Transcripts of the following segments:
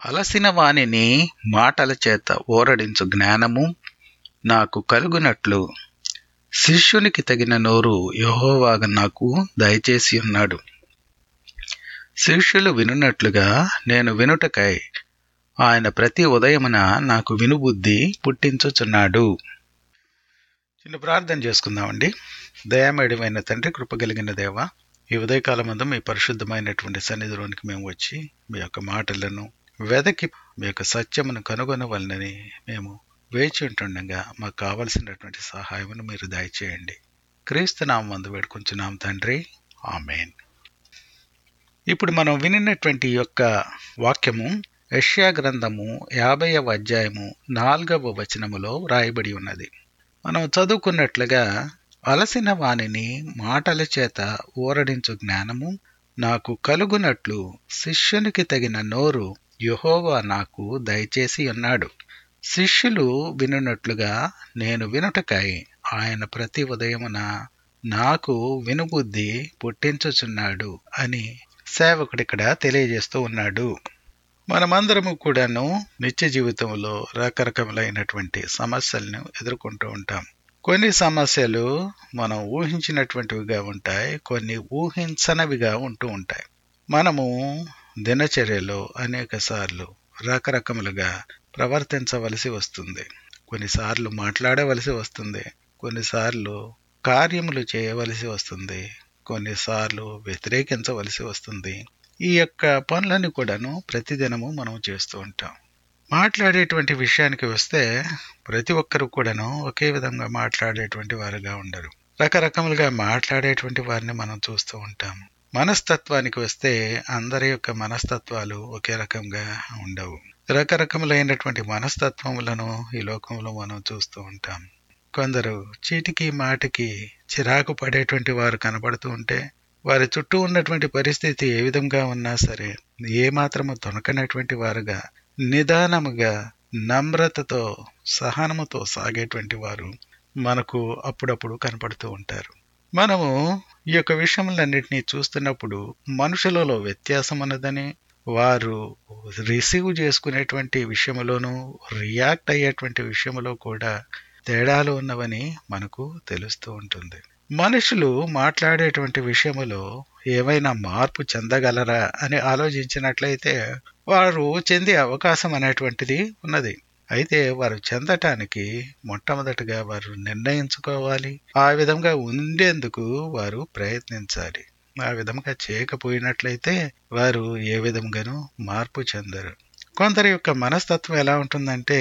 అలసిన వానిని మాటల చేత ఓరడించు జ్ఞానము నాకు కలుగునట్లు శిష్యునికి తగిన నోరు యహోవాగా నాకు దయచేసి ఉన్నాడు శిష్యులు వినున్నట్లుగా నేను వినుటకై ఆయన ప్రతి ఉదయమున నాకు వినుబుద్ధి పుట్టించుచున్నాడు చిన్న ప్రార్థన చేసుకుందామండి దయామేడమైన తండ్రి కృపగలిగిన దేవ ఈ ఉదయకాలమందు మీ పరిశుద్ధమైనటువంటి సన్నిధిలోనికి మేము వచ్చి మీ యొక్క మాటలను వెదకి మీ యొక్క సత్యమును కనుగొనవలనని మేము వేచి ఉంటుండగా మాకు కావలసినటువంటి సహాయమును మీరు దయచేయండి క్రీస్తు నామం మందు వేడుకుంటున్నాం తండ్రి ఆమెన్ ఇప్పుడు మనం వినినటువంటి యొక్క వాక్యము యష్యా గ్రంథము యాభైవ అధ్యాయము నాలుగవ వచనములో వ్రాయబడి ఉన్నది మనం చదువుకున్నట్లుగా అలసిన వానిని మాటల చేత ఊరడించు జ్ఞానము నాకు కలుగునట్లు శిష్యునికి తగిన నోరు యహోవా నాకు దయచేసి ఉన్నాడు శిష్యులు వినున్నట్లుగా నేను వినుటకై ఆయన ప్రతి ఉదయమున నాకు వినుబుద్ధి పుట్టించుచున్నాడు అని సేవకుడిక్కడ తెలియజేస్తూ ఉన్నాడు మనమందరము కూడాను నిత్య జీవితంలో రకరకములైనటువంటి సమస్యలను ఎదుర్కొంటూ ఉంటాం కొన్ని సమస్యలు మనం ఊహించినటువంటివిగా ఉంటాయి కొన్ని ఊహించనవిగా ఉంటూ ఉంటాయి మనము దినచర్యలో అనేక సార్లు రకరకములుగా ప్రవర్తించవలసి వస్తుంది కొన్నిసార్లు మాట్లాడవలసి వస్తుంది కొన్నిసార్లు కార్యములు చేయవలసి వస్తుంది కొన్నిసార్లు వ్యతిరేకించవలసి వస్తుంది ఈ యొక్క పనులని కూడాను ప్రతిదినము మనం చేస్తూ ఉంటాం మాట్లాడేటువంటి విషయానికి వస్తే ప్రతి ఒక్కరు కూడాను ఒకే విధంగా మాట్లాడేటువంటి వారుగా ఉండరు రకరకములుగా మాట్లాడేటువంటి వారిని మనం చూస్తూ ఉంటాం మనస్తత్వానికి వస్తే అందరి యొక్క మనస్తత్వాలు ఒకే రకంగా ఉండవు రకరకములైనటువంటి మనస్తత్వములను ఈ లోకంలో మనం చూస్తూ ఉంటాం కొందరు చీటికి మాటికి చిరాకు పడేటువంటి వారు కనబడుతూ ఉంటే వారి చుట్టూ ఉన్నటువంటి పరిస్థితి ఏ విధంగా ఉన్నా సరే ఏ మాత్రము తొనకనటువంటి వారుగా నిదానముగా నమ్రతతో సహనముతో సాగేటువంటి వారు మనకు అప్పుడప్పుడు కనపడుతూ ఉంటారు మనము ఈ యొక్క విషయములన్నింటినీ చూస్తున్నప్పుడు మనుషులలో వ్యత్యాసం ఉన్నదని వారు రిసీవ్ చేసుకునేటువంటి విషయంలోనూ రియాక్ట్ అయ్యేటువంటి విషయంలో కూడా తేడాలు ఉన్నవని మనకు తెలుస్తూ ఉంటుంది మనుషులు మాట్లాడేటువంటి విషయములో ఏమైనా మార్పు చెందగలరా అని ఆలోచించినట్లయితే వారు చెందే అవకాశం అనేటువంటిది ఉన్నది అయితే వారు చెందటానికి మొట్టమొదటిగా వారు నిర్ణయించుకోవాలి ఆ విధంగా ఉండేందుకు వారు ప్రయత్నించాలి ఆ విధంగా చేయకపోయినట్లయితే వారు ఏ విధంగానూ మార్పు చెందరు కొందరి యొక్క మనస్తత్వం ఎలా ఉంటుందంటే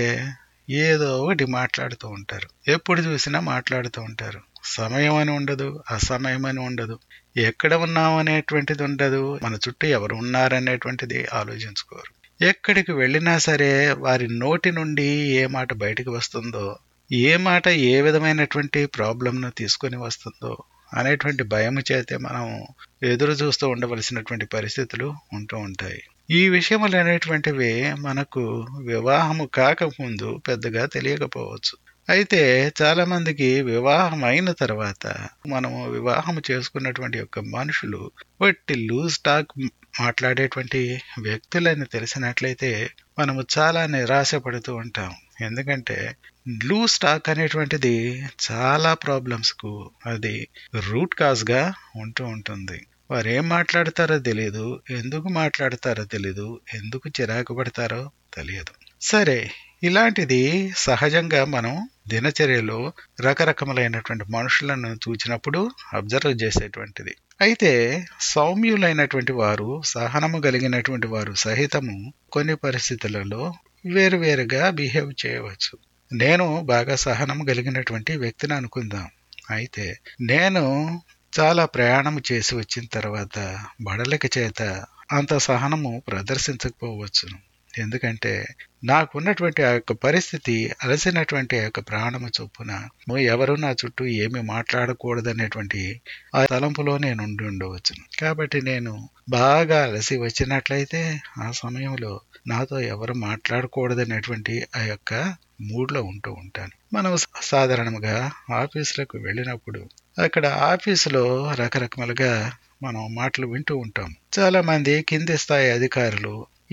ఏదో ఒకటి మాట్లాడుతూ ఉంటారు ఎప్పుడు చూసినా మాట్లాడుతూ ఉంటారు సమయం అని ఉండదు అసమయం అని ఉండదు ఎక్కడ ఉన్నాం అనేటువంటిది ఉండదు మన చుట్టూ ఎవరు ఉన్నారనేటువంటిది ఆలోచించుకోరు ఎక్కడికి వెళ్ళినా సరే వారి నోటి నుండి ఏ మాట బయటకు వస్తుందో ఏ మాట ఏ విధమైనటువంటి ప్రాబ్లంను తీసుకొని వస్తుందో అనేటువంటి భయం చేతే మనం ఎదురు చూస్తూ ఉండవలసినటువంటి పరిస్థితులు ఉంటూ ఉంటాయి ఈ విషయములు అనేటువంటివి మనకు వివాహము కాకముందు పెద్దగా తెలియకపోవచ్చు అయితే చాలా మందికి వివాహం అయిన తర్వాత మనము వివాహం చేసుకున్నటువంటి యొక్క మనుషులు వట్టి లూజ్ టాక్ మాట్లాడేటువంటి వ్యక్తులని తెలిసినట్లయితే మనము చాలా నిరాశపడుతూ ఉంటాం ఎందుకంటే లూజ్ టాక్ అనేటువంటిది చాలా ప్రాబ్లమ్స్కు అది రూట్ కాజ్గా ఉంటూ ఉంటుంది వారు ఏం మాట్లాడతారో తెలియదు ఎందుకు మాట్లాడతారో తెలియదు ఎందుకు చిరాకు పడతారో తెలియదు సరే ఇలాంటిది సహజంగా మనం దినచర్యలో రకరకములైనటువంటి మనుషులను చూచినప్పుడు అబ్జర్వ్ చేసేటువంటిది అయితే సౌమ్యులైనటువంటి వారు సహనము కలిగినటువంటి వారు సహితము కొన్ని పరిస్థితులలో వేరువేరుగా బిహేవ్ చేయవచ్చు నేను బాగా సహనం కలిగినటువంటి వ్యక్తిని అనుకుందాం అయితే నేను చాలా ప్రయాణం చేసి వచ్చిన తర్వాత బడలిక చేత అంత సహనము ప్రదర్శించకపోవచ్చును ఎందుకంటే నాకున్నటువంటి ఆ యొక్క పరిస్థితి అలసినటువంటి ఆ యొక్క ప్రాణము చొప్పున ఎవరు నా చుట్టూ ఏమి మాట్లాడకూడదనేటువంటి ఆ తలంపులో నేను ఉండి ఉండవచ్చు కాబట్టి నేను బాగా అలసి వచ్చినట్లయితే ఆ సమయంలో నాతో ఎవరు మాట్లాడకూడదనేటువంటి ఆ యొక్క మూడ్లో ఉంటూ ఉంటాను మనం సాధారణంగా ఆఫీసులకు వెళ్ళినప్పుడు అక్కడ ఆఫీసులో రకరకములుగా మనం మాటలు వింటూ ఉంటాం చాలా మంది కింది స్థాయి అధికారులు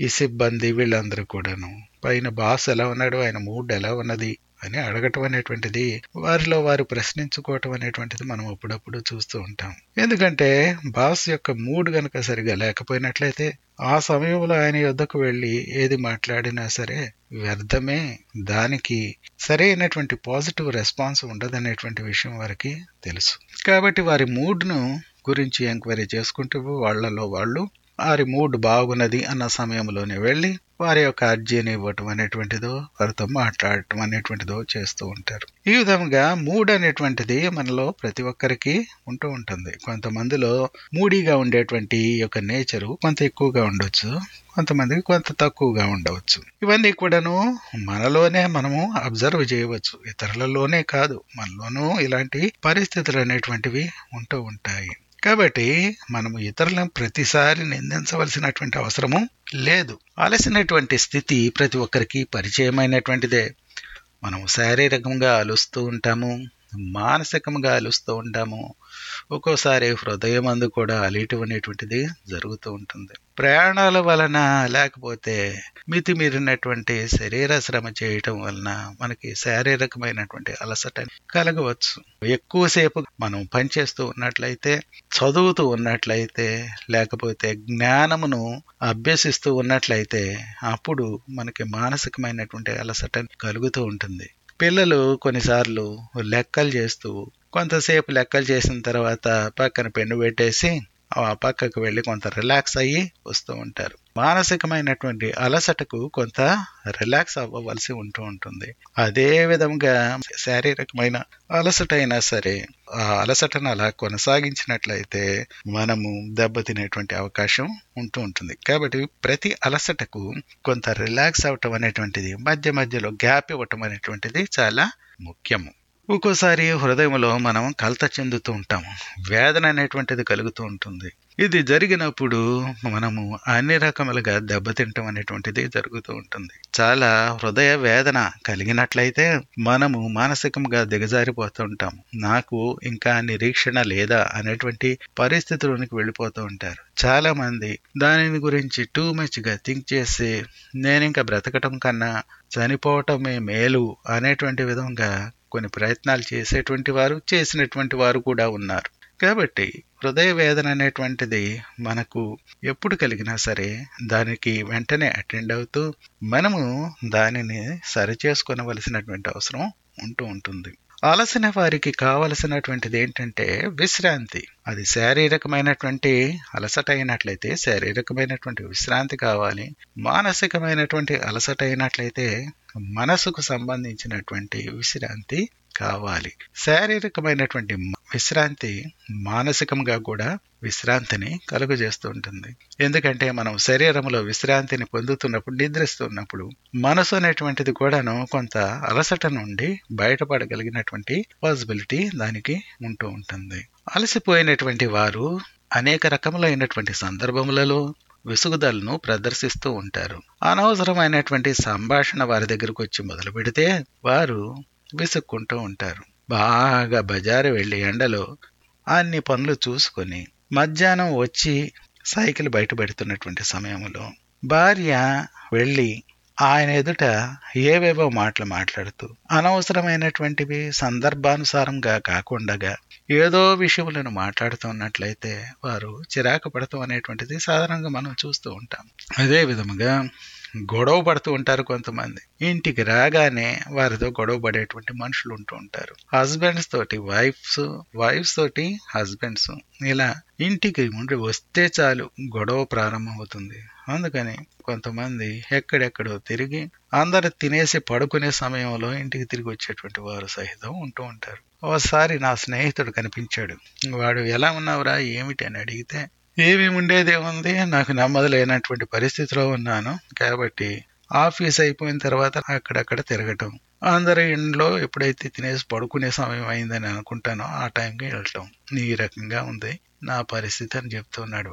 ఈ సిబ్బంది వీళ్ళందరూ కూడాను పైన బాస్ ఎలా ఉన్నాడు ఆయన మూడ్ ఎలా ఉన్నది అని అడగటం అనేటువంటిది వారిలో వారు ప్రశ్నించుకోవటం అనేటువంటిది మనం అప్పుడప్పుడు చూస్తూ ఉంటాం ఎందుకంటే బాస్ యొక్క మూడ్ గనక సరిగా లేకపోయినట్లయితే ఆ సమయంలో ఆయన యుద్ధకు వెళ్ళి ఏది మాట్లాడినా సరే వ్యర్థమే దానికి సరైనటువంటి పాజిటివ్ రెస్పాన్స్ ఉండదనేటువంటి విషయం వారికి తెలుసు కాబట్టి వారి మూడ్ను గురించి ఎంక్వైరీ చేసుకుంటూ వాళ్లలో వాళ్ళు వారి మూడ్ బాగున్నది అన్న సమయంలోనే వెళ్ళి వారి యొక్క అర్జీని ఇవ్వటం అనేటువంటిదో వారితో మాట్లాడటం అనేటువంటిదో చేస్తూ ఉంటారు ఈ విధంగా మూడ్ అనేటువంటిది మనలో ప్రతి ఒక్కరికి ఉంటూ ఉంటుంది కొంతమందిలో మూడీగా ఉండేటువంటి ఈ యొక్క నేచరు కొంత ఎక్కువగా ఉండొచ్చు కొంతమందికి కొంత తక్కువగా ఉండవచ్చు ఇవన్నీ కూడాను మనలోనే మనము అబ్జర్వ్ చేయవచ్చు ఇతరులలోనే కాదు మనలోనూ ఇలాంటి పరిస్థితులు అనేటువంటివి ఉంటూ ఉంటాయి కాబట్టి మనము ఇతరులను ప్రతిసారి నిందించవలసినటువంటి అవసరము లేదు అలసినటువంటి స్థితి ప్రతి ఒక్కరికి పరిచయమైనటువంటిదే మనము శారీరకంగా అలుస్తూ ఉంటాము మానసికంగా అలుస్తూ ఉంటాము ఒక్కోసారి హృదయం అందు కూడా అలీటు అనేటువంటిది జరుగుతూ ఉంటుంది ప్రయాణాల వలన లేకపోతే మితిమీరినటువంటి శరీర శ్రమ చేయటం వలన మనకి శారీరకమైనటువంటి అలసట కలగవచ్చు ఎక్కువసేపు మనం పనిచేస్తూ ఉన్నట్లయితే చదువుతూ ఉన్నట్లయితే లేకపోతే జ్ఞానమును అభ్యసిస్తూ ఉన్నట్లయితే అప్పుడు మనకి మానసికమైనటువంటి అలసట కలుగుతూ ఉంటుంది పిల్లలు కొన్నిసార్లు లెక్కలు చేస్తూ కొంతసేపు లెక్కలు చేసిన తర్వాత పక్కన పెన్ను పెట్టేసి ఆ పక్కకు వెళ్ళి కొంత రిలాక్స్ అయ్యి వస్తూ ఉంటారు మానసికమైనటువంటి అలసటకు కొంత రిలాక్స్ అవ్వవలసి ఉంటూ ఉంటుంది అదే విధంగా శారీరకమైన అలసట అయినా సరే ఆ అలసటను అలా కొనసాగించినట్లయితే మనము దెబ్బతినేటువంటి అవకాశం ఉంటూ ఉంటుంది కాబట్టి ప్రతి అలసటకు కొంత రిలాక్స్ అవటం అనేటువంటిది మధ్య మధ్యలో గ్యాప్ ఇవ్వటం అనేటువంటిది చాలా ముఖ్యము ఒక్కోసారి హృదయంలో మనం కలత చెందుతూ ఉంటాము వేదన అనేటువంటిది కలుగుతూ ఉంటుంది ఇది జరిగినప్పుడు మనము అన్ని రకములుగా దెబ్బతింటం అనేటువంటిది జరుగుతూ ఉంటుంది చాలా హృదయ వేదన కలిగినట్లయితే మనము మానసికంగా దిగజారిపోతూ ఉంటాము నాకు ఇంకా నిరీక్షణ లేదా అనేటువంటి పరిస్థితుల్లోనికి వెళ్ళిపోతూ ఉంటారు చాలా మంది దానిని గురించి టూ మచ్ గా థింక్ చేసి నేను ఇంకా బ్రతకటం కన్నా చనిపోవటమే మేలు అనేటువంటి విధంగా కొన్ని ప్రయత్నాలు చేసేటువంటి వారు చేసినటువంటి వారు కూడా ఉన్నారు కాబట్టి హృదయ వేదన అనేటువంటిది మనకు ఎప్పుడు కలిగినా సరే దానికి వెంటనే అటెండ్ అవుతూ మనము దానిని సరిచేసుకొనవలసినటువంటి అవసరం ఉంటూ ఉంటుంది అలసిన వారికి కావలసినటువంటిది ఏంటంటే విశ్రాంతి అది శారీరకమైనటువంటి అలసట అయినట్లయితే శారీరకమైనటువంటి విశ్రాంతి కావాలి మానసికమైనటువంటి అలసట అయినట్లయితే మనసుకు సంబంధించినటువంటి విశ్రాంతి కావాలి శారీరకమైనటువంటి విశ్రాంతి మానసికంగా కూడా విశ్రాంతిని కలుగజేస్తూ ఉంటుంది ఎందుకంటే మనం శరీరంలో విశ్రాంతిని పొందుతున్నప్పుడు నిద్రిస్తున్నప్పుడు మనసు అనేటువంటిది కూడాను కొంత అలసట నుండి బయటపడగలిగినటువంటి పాసిబిలిటీ దానికి ఉంటూ ఉంటుంది అలసిపోయినటువంటి వారు అనేక రకములైనటువంటి సందర్భములలో విసుగుదలను ప్రదర్శిస్తూ ఉంటారు అనవసరమైనటువంటి సంభాషణ వారి దగ్గరకు వచ్చి మొదలు పెడితే వారు విసుక్కుంటూ ఉంటారు బాగా బజారు వెళ్ళి ఎండలో అన్ని పనులు చూసుకొని మధ్యాహ్నం వచ్చి సైకిల్ బయట పెడుతున్నటువంటి సమయంలో భార్య వెళ్ళి ఆయన ఎదుట ఏవేవో మాటలు మాట్లాడుతూ అనవసరమైనటువంటివి సందర్భానుసారంగా కాకుండా ఏదో విషయములను మాట్లాడుతున్నట్లయితే వారు చిరాకు పడతాం అనేటువంటిది సాధారణంగా మనం చూస్తూ ఉంటాం అదే విధముగా గొడవ పడుతూ ఉంటారు కొంతమంది ఇంటికి రాగానే వారితో గొడవ పడేటువంటి మనుషులు ఉంటూ ఉంటారు హస్బెండ్స్ తోటి వైఫ్స్ వైఫ్స్ తోటి హస్బెండ్స్ ఇలా ఇంటికి ముందు వస్తే చాలు గొడవ ప్రారంభమవుతుంది అందుకని కొంతమంది ఎక్కడెక్కడో తిరిగి అందరు తినేసి పడుకునే సమయంలో ఇంటికి తిరిగి వచ్చేటువంటి వారు సహితం ఉంటూ ఉంటారు ఒకసారి నా స్నేహితుడు కనిపించాడు వాడు ఎలా ఉన్నావురా ఏమిటి అని అడిగితే ఏమి ఉండేదేముంది నాకు నమ్మదలేనటువంటి పరిస్థితిలో ఉన్నాను కాబట్టి ఆఫీస్ అయిపోయిన తర్వాత అక్కడక్కడ తిరగటం అందరి ఇంట్లో ఎప్పుడైతే తినేసి పడుకునే సమయం అయిందని అనుకుంటానో ఆ టైంకి వెళ్ళటం ఈ రకంగా ఉంది నా పరిస్థితి అని చెప్తున్నాడు వాడు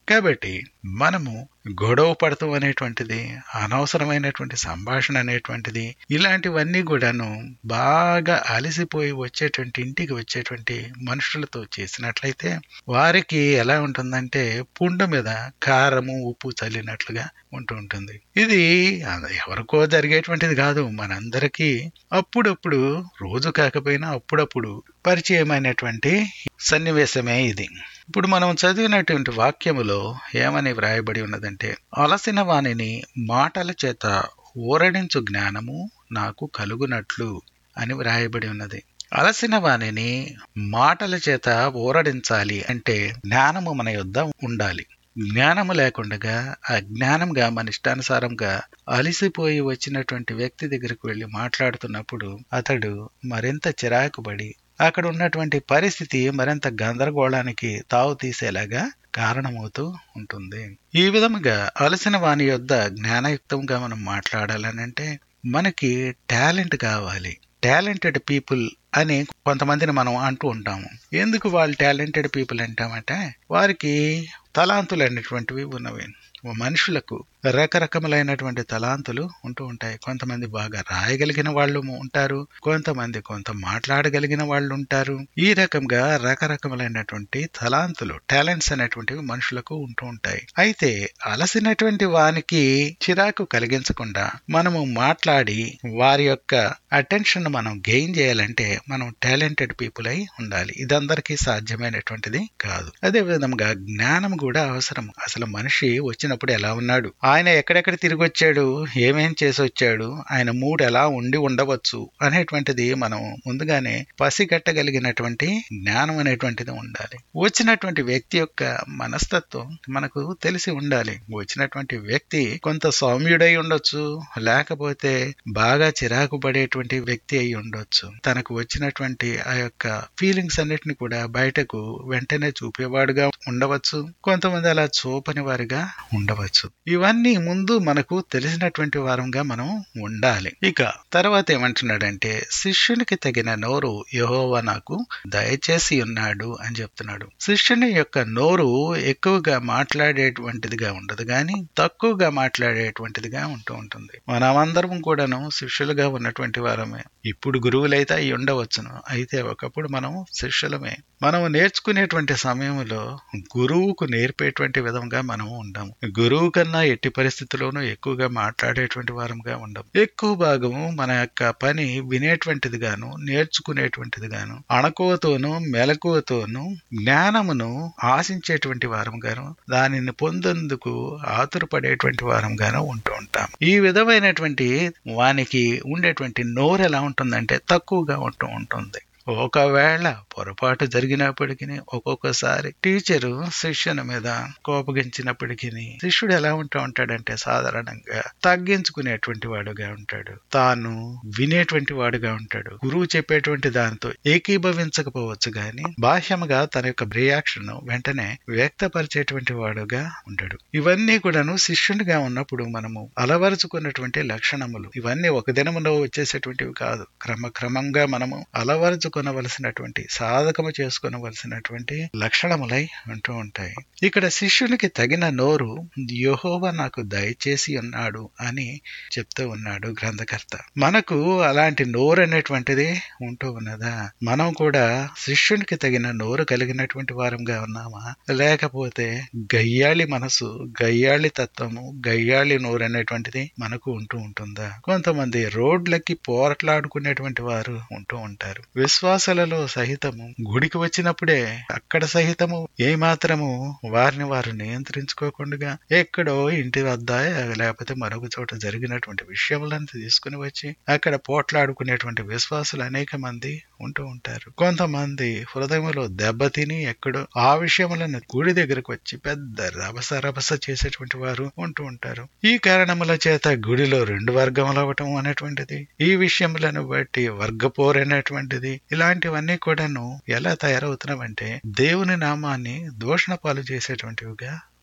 కాబట్టి మనము గొడవ పడతాం అనేటువంటిది అనవసరమైనటువంటి సంభాషణ అనేటువంటిది ఇలాంటివన్నీ కూడాను బాగా అలసిపోయి వచ్చేటువంటి ఇంటికి వచ్చేటువంటి మనుషులతో చేసినట్లయితే వారికి ఎలా ఉంటుందంటే పుండు మీద కారము ఉప్పు చల్లినట్లుగా ఉంటూ ఉంటుంది ఇది ఎవరికో జరిగేటువంటిది కాదు మనందరికీ అప్పుడప్పుడు రోజు కాకపోయినా అప్పుడప్పుడు పరిచయమైనటువంటి సన్నివేశమే ఇది ఇప్పుడు మనం చదివినటువంటి వాక్యములో ఏమని వ్రాయబడి ఉన్నదంటే అలసిన వాణిని మాటల చేత ఊరడించు జ్ఞానము నాకు కలుగునట్లు అని వ్రాయబడి ఉన్నది అలసిన వాణిని మాటల చేత ఊరడించాలి అంటే జ్ఞానము మన యొద్ద ఉండాలి జ్ఞానము లేకుండా అజ్ఞానంగా మన ఇష్టానుసారంగా అలిసిపోయి వచ్చినటువంటి వ్యక్తి దగ్గరకు వెళ్ళి మాట్లాడుతున్నప్పుడు అతడు మరింత చిరాకుపడి అక్కడ ఉన్నటువంటి పరిస్థితి మరింత గందరగోళానికి తావు తీసేలాగా కారణమవుతూ ఉంటుంది ఈ విధముగా అలసిన వాని యొద్ద జ్ఞానయుక్తంగా మనం మాట్లాడాలనంటే మనకి టాలెంట్ కావాలి టాలెంటెడ్ పీపుల్ అని కొంతమందిని మనం అంటూ ఉంటాము ఎందుకు వాళ్ళు టాలెంటెడ్ పీపుల్ అంటామంటే వారికి తలాంతులు అనేటువంటివి ఉన్నవి మనుషులకు రకరకములైనటువంటి తలాంతులు ఉంటూ ఉంటాయి కొంతమంది బాగా రాయగలిగిన వాళ్ళు ఉంటారు కొంతమంది కొంత మాట్లాడగలిగిన వాళ్ళు ఉంటారు ఈ రకంగా రకరకములైనటువంటి తలాంతులు టాలెంట్స్ అనేటువంటివి మనుషులకు ఉంటూ ఉంటాయి అయితే అలసినటువంటి వానికి చిరాకు కలిగించకుండా మనము మాట్లాడి వారి యొక్క అటెన్షన్ మనం గెయిన్ చేయాలంటే మనం టాలెంటెడ్ పీపుల్ అయి ఉండాలి ఇదందరికీ సాధ్యమైనటువంటిది కాదు అదే విధంగా జ్ఞానం కూడా అవసరం అసలు మనిషి వచ్చినప్పుడు ఎలా ఉన్నాడు ఆయన ఎక్కడెక్కడ తిరిగి వచ్చాడు ఏమేం చేసి వచ్చాడు ఆయన మూడు ఎలా ఉండి ఉండవచ్చు అనేటువంటిది మనం ముందుగానే పసిగట్టగలిగినటువంటి జ్ఞానం అనేటువంటిది ఉండాలి వచ్చినటువంటి వ్యక్తి యొక్క మనస్తత్వం మనకు తెలిసి ఉండాలి వచ్చినటువంటి వ్యక్తి కొంత సౌమ్యుడై ఉండొచ్చు లేకపోతే బాగా చిరాకు పడేటువంటి వ్యక్తి అయి ఉండొచ్చు తనకు వచ్చినటువంటి ఆ యొక్క ఫీలింగ్స్ అన్నిటిని కూడా బయటకు వెంటనే చూపేవాడుగా ఉండవచ్చు కొంతమంది అలా చూపని వారిగా ఉండవచ్చు ఇవన్నీ ముందు మనకు తెలిసినటువంటి వారంగా మనం ఉండాలి ఇక తర్వాత ఏమంటున్నాడంటే శిష్యునికి తగిన నోరు యహోవా నాకు దయచేసి ఉన్నాడు అని చెప్తున్నాడు శిష్యుని యొక్క నోరు ఎక్కువగా మాట్లాడేటువంటిదిగా ఉండదు గాని తక్కువగా మాట్లాడేటువంటిదిగా ఉంటూ ఉంటుంది మనమందరం కూడాను శిష్యులుగా ఉన్నటువంటి వారమే ఇప్పుడు గురువులైతే అయి ఉండవచ్చును అయితే ఒకప్పుడు మనం శిష్యులమే మనం నేర్చుకునేటువంటి సమయంలో గురువుకు నేర్పేటువంటి విధంగా మనం ఉండము గురువు కన్నా ఎట్టి పరిస్థితుల్లోనూ ఎక్కువగా మాట్లాడేటువంటి వారంగా ఉండము ఎక్కువ భాగము మన యొక్క పని వినేటువంటిది గాను నేర్చుకునేటువంటిది గాను అణకువతోనూ మెలకువతోనూ జ్ఞానమును ఆశించేటువంటి వారంగాను దానిని పొందేందుకు ఆతురపడేటువంటి వారంగాను ఉంటూ ఉంటాం ఈ విధమైనటువంటి వానికి ఉండేటువంటి నోరు ఎలా ఉంటుందంటే తక్కువగా ఉంటూ ఉంటుంది ఒకవేళ పొరపాటు జరిగినప్పటికీ ఒక్కొక్కసారి టీచరు శిష్యుని మీద కోపగించినప్పటికీ శిష్యుడు ఎలా ఉంటూ ఉంటాడంటే సాధారణంగా తగ్గించుకునేటువంటి వాడుగా ఉంటాడు తాను వినేటువంటి వాడుగా ఉంటాడు గురువు చెప్పేటువంటి దాంతో ఏకీభవించకపోవచ్చు గాని బాహ్యముగా తన యొక్క రియాక్షన్ వెంటనే వ్యక్తపరిచేటువంటి వాడుగా ఉంటాడు ఇవన్నీ కూడాను శిష్యునిగా ఉన్నప్పుడు మనము అలవరుచుకున్నటువంటి లక్షణములు ఇవన్నీ ఒక దినములో వచ్చేసేటువంటివి కాదు క్రమక్రమంగా మనము అలవరుచుకొనవలసినటువంటి సాధకము చేసుకొనవలసినటువంటి లక్షణములై ఉంటూ ఉంటాయి ఇక్కడ శిష్యునికి తగిన నోరు యహోవ నాకు దయచేసి ఉన్నాడు అని చెప్తూ ఉన్నాడు గ్రంథకర్త మనకు అలాంటి నోరు అనేటువంటిది ఉంటూ ఉన్నదా మనం కూడా శిష్యునికి తగిన నోరు కలిగినటువంటి వారంగా ఉన్నామా లేకపోతే గయ్యాళి మనసు గయ్యాళి తత్వము గయ్యాళి నోరు అనేటువంటిది మనకు ఉంటూ ఉంటుందా కొంతమంది రోడ్లకి పోరట్లాడుకునేటువంటి వారు ఉంటూ ఉంటారు విశ్వాసాలలో సహితము గుడికి వచ్చినప్పుడే అక్కడ సహితము ఏ మాత్రము వారిని వారు నియంత్రించుకోకుండా ఎక్కడో ఇంటి వద్ద లేకపోతే మరొక చోట జరిగినటువంటి విషయములను తీసుకుని వచ్చి అక్కడ పోట్లాడుకునేటువంటి విశ్వాసులు అనేక మంది ఉంటూ ఉంటారు కొంతమంది హృదయంలో దెబ్బతిని ఎక్కడో ఆ విషయములను గుడి దగ్గరకు వచ్చి పెద్ద రభస రభస చేసేటువంటి వారు ఉంటూ ఉంటారు ఈ కారణముల చేత గుడిలో రెండు వర్గములు అవటం అనేటువంటిది ఈ విషయములను బట్టి వర్గపోరు అనేటువంటిది ఇలాంటివన్నీ కూడాను ఎలా తయారవుతున్నామంటే దేవుని నామాన్ని దూషణ పాలు చేసేటువంటివిగా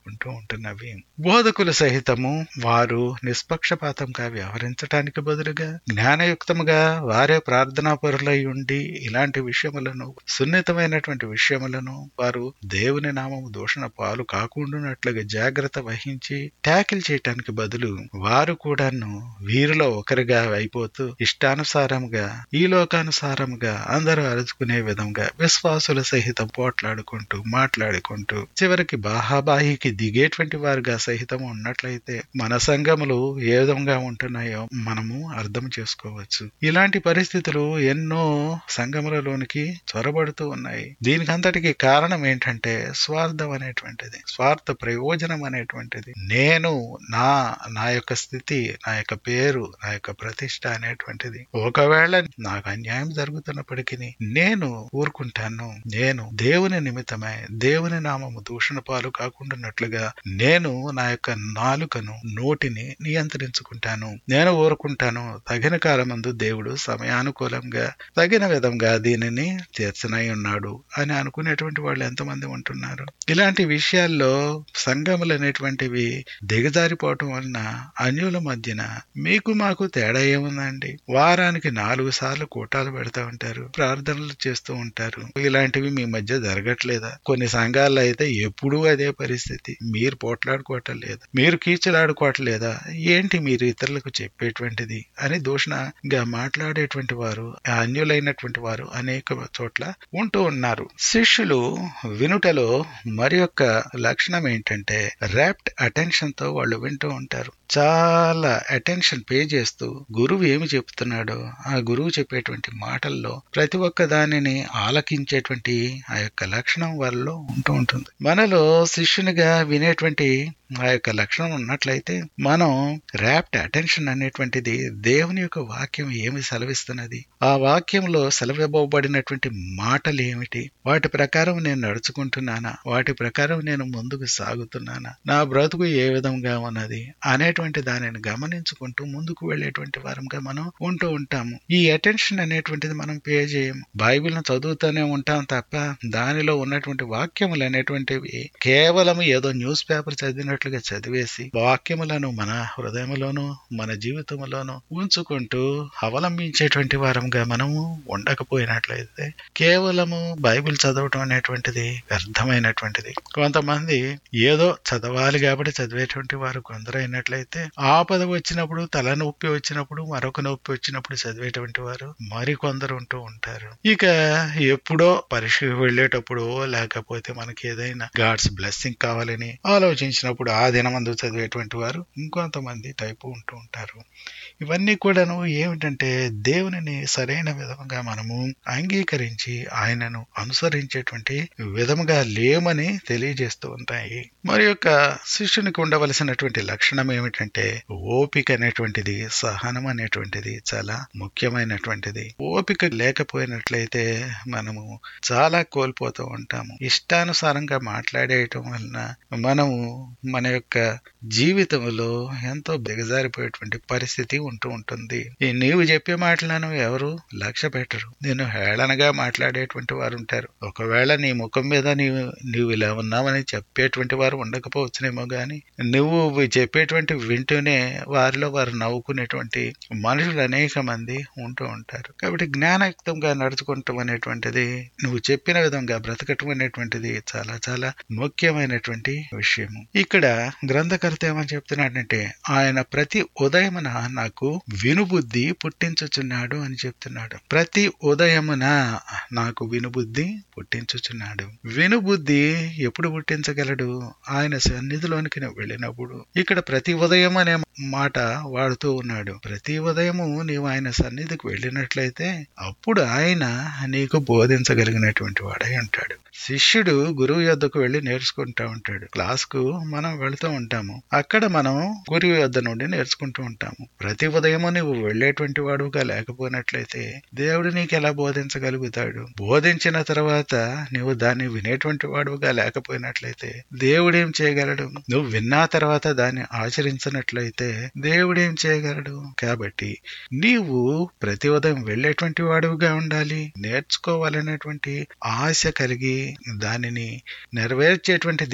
మాట్లాడుకుంటూ ఉంటున్నవి బోధకులు సహితము వారు నిష్పక్షపాతంగా వ్యవహరించటానికి బదులుగా జ్ఞానయుక్తముగా వారే ప్రార్థనా పరులై ఉండి ఇలాంటి విషయములను సున్నితమైనటువంటి విషయములను వారు దేవుని నామము దూషణ పాలు కాకుండానట్లుగా జాగ్రత్త వహించి ట్యాకిల్ చేయటానికి బదులు వారు కూడాను వీరిలో ఒకరిగా అయిపోతూ ఇష్టానుసారముగా ఈ లోకానుసారముగా అందరూ అరుచుకునే విధంగా విశ్వాసుల సహితం పోట్లాడుకుంటూ మాట్లాడుకుంటూ చివరికి బాహాబాహికి దిగేటువంటి వారుగా సహితం ఉన్నట్లయితే మన సంఘములు ఏ విధంగా ఉంటున్నాయో మనము అర్థం చేసుకోవచ్చు ఇలాంటి పరిస్థితులు ఎన్నో సంఘములలోనికి చొరబడుతూ ఉన్నాయి దీనికి అంతటికి కారణం ఏంటంటే స్వార్థం అనేటువంటిది స్వార్థ ప్రయోజనం అనేటువంటిది నేను నా నా యొక్క స్థితి నా యొక్క పేరు నా యొక్క ప్రతిష్ట అనేటువంటిది ఒకవేళ నాకు అన్యాయం జరుగుతున్నప్పటికీ నేను ఊరుకుంటాను నేను దేవుని నిమిత్తమై దేవుని నామము దూషణ పాలు కాకుండానట్లుగా నేను నా యొక్క నాలుకను నోటిని నియంత్రించుకుంటాను నేను ఊరుకుంటాను తగిన కాలమందు దేవుడు సమయానుకూలంగా తగిన విధంగా దీనిని తీర్చనై ఉన్నాడు అని అనుకునేటువంటి వాళ్ళు ఎంతమంది ఉంటున్నారు ఇలాంటి విషయాల్లో సంఘములు అనేటువంటివి దిగజారిపోవటం వలన అన్యుల మధ్యన మీకు మాకు తేడా ఏముందండి వారానికి నాలుగు సార్లు కూటాలు పెడతా ఉంటారు ప్రార్థనలు చేస్తూ ఉంటారు ఇలాంటివి మీ మధ్య జరగట్లేదా కొన్ని సంఘాల్లో అయితే ఎప్పుడూ అదే పరిస్థితి మీరు పోట్లాడుకోవటం లేదా మీరు కీచులాడుకోవటం లేదా ఏంటి మీరు ఇతరులకు చెప్పేటువంటిది అని దూషణగా మాట్లాడేటువంటి వారు అన్యులైనటువంటి వారు అనేక చోట్ల ఉంటూ ఉన్నారు శిష్యులు వినుటలో మరి యొక్క లక్షణం ఏంటంటే ర్యాప్ట్ అటెన్షన్ తో వాళ్ళు వింటూ ఉంటారు చాలా అటెన్షన్ పే చేస్తూ గురువు ఏమి చెప్తున్నాడో ఆ గురువు చెప్పేటువంటి మాటల్లో ప్రతి ఒక్క దానిని ఆలకించేటువంటి ఆ యొక్క లక్షణం వాళ్ళలో ఉంటూ ఉంటుంది మనలో శిష్యునిగా వినేటువంటి ఆ యొక్క లక్షణం ఉన్నట్లయితే మనం ర్యాప్ట్ అటెన్షన్ అనేటువంటిది దేవుని యొక్క వాక్యం ఏమి సెలవిస్తున్నది ఆ వాక్యంలో సెలవివ్వబడినటువంటి మాటలు ఏమిటి వాటి ప్రకారం నేను నడుచుకుంటున్నానా వాటి ప్రకారం నేను ముందుకు సాగుతున్నానా నా బ్రతుకు ఏ విధంగా ఉన్నది అనేటువంటి దానిని గమనించుకుంటూ ముందుకు వెళ్ళేటువంటి వారంగా మనం ఉంటూ ఉంటాము ఈ అటెన్షన్ అనేటువంటిది మనం పే చేయము బైబిల్ను చదువుతూనే ఉంటాం తప్ప దానిలో ఉన్నటువంటి వాక్యములు అనేటువంటివి కేవలం ఏదో న్యూస్ పేపర్ చదివినట్లుగా చదివేసి వాక్యములను మన హృదయంలోనూ మన జీవితంలోనూ ఉంచుకుంటూ అవలంబించేటువంటి వారంగా మనము ఉండకపోయినట్లయితే కేవలము బైబిల్ చదవటం అనేటువంటిది వ్యర్థమైనటువంటిది కొంతమంది ఏదో చదవాలి కాబట్టి చదివేటువంటి వారు కొందరు అయినట్లయితే ఆపద వచ్చినప్పుడు తల నొప్పి వచ్చినప్పుడు మరొక నొప్పి వచ్చినప్పుడు చదివేటువంటి వారు మరికొందరు ఉంటూ ఉంటారు ఇక ఎప్పుడో పరీక్షకు వెళ్ళేటప్పుడు లేకపోతే మనకి ఏదైనా గాడ్స్ బ్లెస్సింగ్ కావాలని ఆలోచించినప్పుడు ఆ దినమందు చదివేటువంటి వారు ఇంకొంతమంది టైపు ఉంటూ ఉంటారు ఇవన్నీ కూడాను ఏమిటంటే దేవునిని సరైన విధముగా మనము అంగీకరించి ఆయనను అనుసరించేటువంటి విధముగా లేమని తెలియజేస్తూ ఉంటాయి మరి యొక్క శిష్యునికి ఉండవలసినటువంటి లక్షణం ఏమిటంటే ఓపిక అనేటువంటిది సహనం అనేటువంటిది చాలా ముఖ్యమైనటువంటిది ఓపిక లేకపోయినట్లయితే మనము చాలా కోల్పోతూ ఉంటాము ఇష్టానుసారంగా మాట్లాడేయటం వలన మనము మన యొక్క జీవితంలో ఎంతో దిగజారిపోయేటువంటి పరిస్థితి ఉంటూ ఉంటుంది ఈ నీవు చెప్పే మాటలను ఎవరు లక్ష్య పెట్టరు నేను హేళనగా మాట్లాడేటువంటి వారు ఉంటారు ఒకవేళ నీ ముఖం మీద నీవు నీవు ఇలా ఉన్నావని చెప్పేటువంటి వారు ఉండకపోవచ్చునేమో గాని నువ్వు చెప్పేటువంటి వింటూనే వారిలో వారు నవ్వుకునేటువంటి మనుషులు అనేక మంది ఉంటూ ఉంటారు కాబట్టి జ్ఞానయుక్తంగా నడుచుకుంటాం అనేటువంటిది నువ్వు చెప్పిన విధంగా బ్రతకటం అనేటువంటిది చాలా చాలా ముఖ్యమైనటువంటి విషయము ఇక్కడ గ్రంథకర్త ఏమని చెప్తున్నాడంటే ఆయన ప్రతి ఉదయమున నాకు వినుబుద్ధి పుట్టించుచున్నాడు అని చెప్తున్నాడు ప్రతి ఉదయమున నాకు వినుబుద్ధి పుట్టించుచున్నాడు వినుబుద్ధి ఎప్పుడు పుట్టించగలడు ఆయన సన్నిధిలోనికి నువ్వు వెళ్ళినప్పుడు ఇక్కడ ప్రతి ఉదయం అనే మాట వాడుతూ ఉన్నాడు ప్రతి ఉదయము నీవు ఆయన సన్నిధికి వెళ్ళినట్లయితే అప్పుడు ఆయన నీకు బోధించగలిగినటువంటి వాడై ఉంటాడు శిష్యుడు గురువు యొద్దకు వెళ్ళి నేర్చుకుంటూ ఉంటాడు క్లాస్ కు మనం వెళుతూ ఉంటాము అక్కడ మనం గురువు యొద్ద నుండి నేర్చుకుంటూ ఉంటాము ప్రతి ఉదయము నువ్వు వెళ్ళేటువంటి వాడుగా లేకపోయినట్లయితే దేవుడు నీకు ఎలా బోధించగలుగుతాడు బోధించిన తర్వాత నువ్వు దాన్ని వినేటువంటి వాడుగా లేకపోయినట్లయితే దేవుడేం చేయగలడు నువ్వు విన్నా తర్వాత దాన్ని ఆచరించినట్లయితే దేవుడేం చేయగలడు కాబట్టి నీవు ప్రతి ఉదయం వెళ్ళేటువంటి వాడుగా ఉండాలి నేర్చుకోవాలనేటువంటి ఆశ కలిగి దానిని నెరవేర్చేటువంటి దిశలో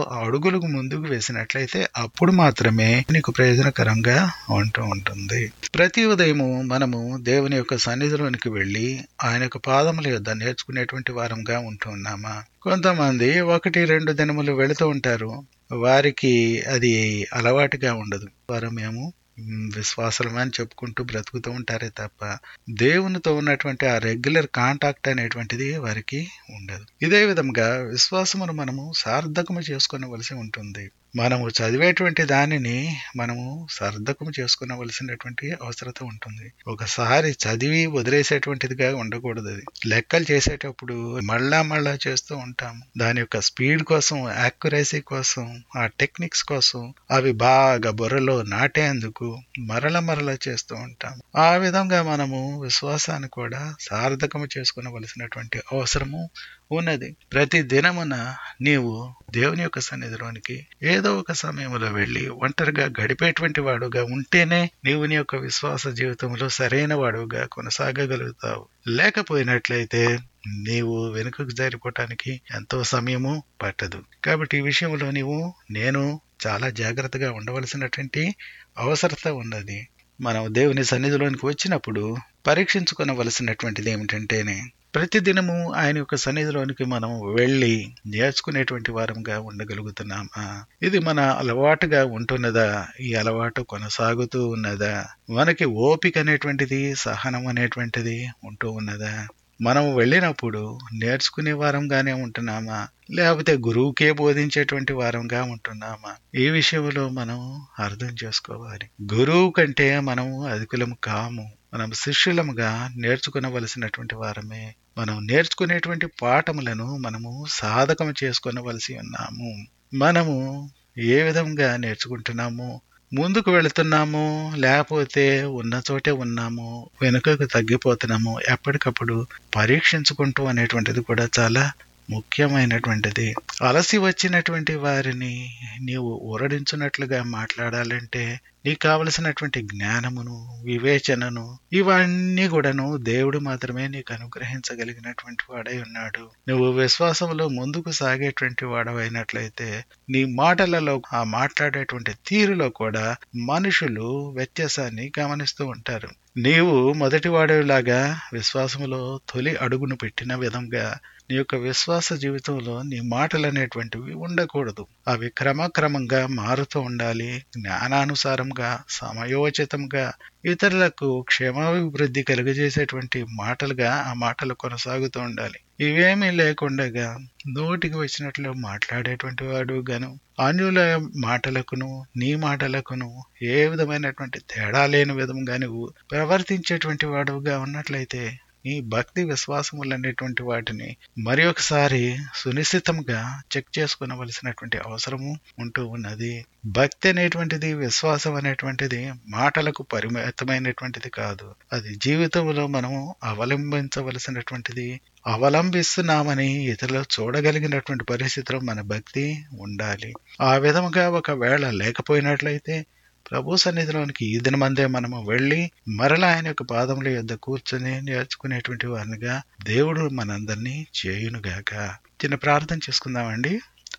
అడుగులకు ముందుకు వేసినట్లయితే అప్పుడు మాత్రమే నీకు ప్రయోజనకరంగా ఉంటూ ఉంటుంది ప్రతి ఉదయము మనము దేవుని యొక్క సన్నిధిలోనికి వెళ్ళి ఆయన యొక్క పాదముల యొద్ద నేర్చుకునేటువంటి వారంగా ఉంటూ ఉన్నామా కొంతమంది ఒకటి రెండు దినములు వెళుతూ ఉంటారు వారికి అది అలవాటుగా ఉండదు వారు మేము విశ్వాసమే అని చెప్పుకుంటూ బ్రతుకుతూ ఉంటారే తప్ప దేవునితో ఉన్నటువంటి ఆ రెగ్యులర్ కాంటాక్ట్ అనేటువంటిది వారికి ఉండదు ఇదే విధంగా విశ్వాసమును మనము సార్థకము చేసుకునవలసి ఉంటుంది మనము చదివేటువంటి దానిని మనము సార్థకము చేసుకునవలసినటువంటి అవసరత ఉంటుంది ఒకసారి చదివి వదిలేసేటువంటిదిగా ఉండకూడదు అది లెక్కలు చేసేటప్పుడు మళ్ళా మళ్ళా చేస్తూ ఉంటాము దాని యొక్క స్పీడ్ కోసం యాక్యురసీ కోసం ఆ టెక్నిక్స్ కోసం అవి బాగా బుర్రలో నాటేందుకు మరల మరల చేస్తూ ఉంటాం ఆ విధంగా మనము విశ్వాసాన్ని కూడా సార్థకము చేసుకునవలసినటువంటి అవసరము ఉన్నది ప్రతి దినమున నీవు దేవుని యొక్క సన్నిధిలోనికి ఏదో ఒక సమయంలో వెళ్ళి ఒంటరిగా గడిపేటువంటి వాడుగా ఉంటేనే నీవు నీ యొక్క విశ్వాస జీవితంలో సరైన వాడుగా కొనసాగగలుగుతావు లేకపోయినట్లయితే నీవు వెనుకకు జారిపోవటానికి ఎంతో సమయము పట్టదు కాబట్టి ఈ విషయంలో నీవు నేను చాలా జాగ్రత్తగా ఉండవలసినటువంటి అవసరత ఉన్నది మనం దేవుని సన్నిధిలోనికి వచ్చినప్పుడు పరీక్షించుకోవలసినటువంటిది ఏమిటంటేనే ప్రతిదినము ఆయన యొక్క సన్నిధిలోనికి మనం వెళ్ళి నేర్చుకునేటువంటి వారంగా ఉండగలుగుతున్నామా ఇది మన అలవాటుగా ఉంటున్నదా ఈ అలవాటు కొనసాగుతూ ఉన్నదా మనకి ఓపిక అనేటువంటిది సహనం అనేటువంటిది ఉంటూ ఉన్నదా మనం వెళ్ళినప్పుడు నేర్చుకునే వారంగానే ఉంటున్నామా లేకపోతే గురువుకే బోధించేటువంటి వారంగా ఉంటున్నామా ఈ విషయంలో మనం అర్థం చేసుకోవాలి గురువు కంటే మనం అధికులము కాము మనం శిష్యులముగా నేర్చుకునవలసినటువంటి వారమే మనం నేర్చుకునేటువంటి పాఠములను మనము సాధకం చేసుకునవలసి ఉన్నాము మనము ఏ విధంగా నేర్చుకుంటున్నాము ముందుకు వెళుతున్నాము లేకపోతే ఉన్న చోటే ఉన్నాము వెనుకకు తగ్గిపోతున్నాము ఎప్పటికప్పుడు పరీక్షించుకుంటూ అనేటువంటిది కూడా చాలా ముఖ్యమైనటువంటిది అలసి వచ్చినటువంటి వారిని నీవు ఊరడించున్నట్లుగా మాట్లాడాలంటే నీకు కావలసినటువంటి జ్ఞానమును వివేచనను ఇవన్నీ కూడాను దేవుడు మాత్రమే నీకు అనుగ్రహించగలిగినటువంటి వాడై ఉన్నాడు నువ్వు విశ్వాసంలో ముందుకు సాగేటువంటి వాడవైనట్లయితే నీ మాటలలో ఆ మాట్లాడేటువంటి తీరులో కూడా మనుషులు వ్యత్యాసాన్ని గమనిస్తూ ఉంటారు నీవు మొదటి వాడేలాగా విశ్వాసములో తొలి అడుగును పెట్టిన విధంగా నీ యొక్క విశ్వాస జీవితంలో నీ మాటలు అనేటువంటివి ఉండకూడదు అవి క్రమక్రమంగా మారుతూ ఉండాలి జ్ఞానానుసారంగా సమయోచితంగా ఇతరులకు క్షేమాభివృద్ధి కలుగజేసేటువంటి మాటలుగా ఆ మాటలు కొనసాగుతూ ఉండాలి ఇవేమీ లేకుండా నోటికి వచ్చినట్లు మాట్లాడేటువంటి వాడు గాను అన్యుల మాటలకును నీ మాటలకును ఏ విధమైనటువంటి తేడా లేని విధంగా నువ్వు ప్రవర్తించేటువంటి వాడుగా ఉన్నట్లయితే నీ భక్తి విశ్వాసములు అనేటువంటి వాటిని మరి ఒకసారి సునిశ్చితంగా చెక్ చేసుకునవలసినటువంటి అవసరము ఉంటూ ఉన్నది భక్తి అనేటువంటిది విశ్వాసం అనేటువంటిది మాటలకు పరిమితమైనటువంటిది కాదు అది జీవితంలో మనము అవలంబించవలసినటువంటిది అవలంబిస్తున్నామని ఇతరులు చూడగలిగినటువంటి పరిస్థితిలో మన భక్తి ఉండాలి ఆ విధముగా ఒకవేళ లేకపోయినట్లయితే ప్రభు సన్నిధిలోనికి ఈ దినమందే మనము వెళ్ళి మరలా ఆయన యొక్క పాదముల యొద్ద కూర్చొని నేర్చుకునేటువంటి వారినిగా దేవుడు మనందరినీ చేయునుగాక చిన్న ప్రార్థన చేసుకుందామండి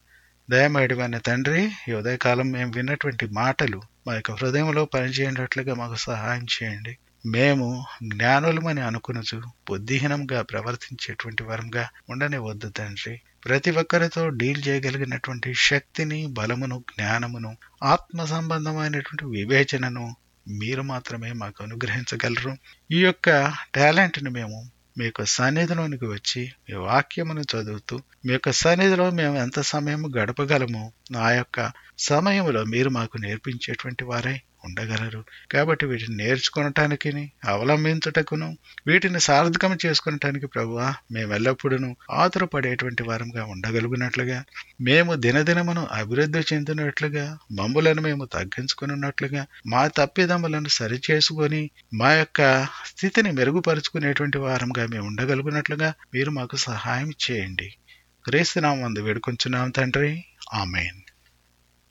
దయమేడివైన తండ్రి ఈ ఉదయకాలం మేము విన్నటువంటి మాటలు మా యొక్క హృదయంలో పనిచేయనట్లుగా మాకు సహాయం చేయండి మేము జ్ఞానులమని అనుకునచు బుద్ధిహీనంగా ప్రవర్తించేటువంటి వరంగా ఉండని వద్దు తండ్రి ప్రతి ఒక్కరితో డీల్ చేయగలిగినటువంటి శక్తిని బలమును జ్ఞానమును ఆత్మ సంబంధమైనటువంటి వివేచనను మీరు మాత్రమే మాకు అనుగ్రహించగలరు ఈ యొక్క టాలెంట్ని మేము మీ యొక్క సన్నిధిలోనికి వచ్చి మీ వాక్యమును చదువుతూ మీ యొక్క సన్నిధిలో మేము ఎంత సమయం గడపగలమో ఆ యొక్క సమయంలో మీరు మాకు నేర్పించేటువంటి వారై ఉండగలరు కాబట్టి వీటిని నేర్చుకునటానికి అవలంబించుటకును వీటిని సార్థకం చేసుకునటానికి ప్రభువా మేము ఎల్లప్పుడూ ఆతురపడేటువంటి వారంగా ఉండగలుగునట్లుగా మేము దినదినమును అభివృద్ధి చెందినట్లుగా మమ్ములను మేము తగ్గించుకున్నట్లుగా మా తప్పిదములను సరిచేసుకొని మా యొక్క స్థితిని మెరుగుపరుచుకునేటువంటి వారంగా మేము ఉండగలుగునట్లుగా మీరు మాకు సహాయం చేయండి క్రీస్తునామందు వేడుకొంచున్నాం తండ్రి ఆమెన్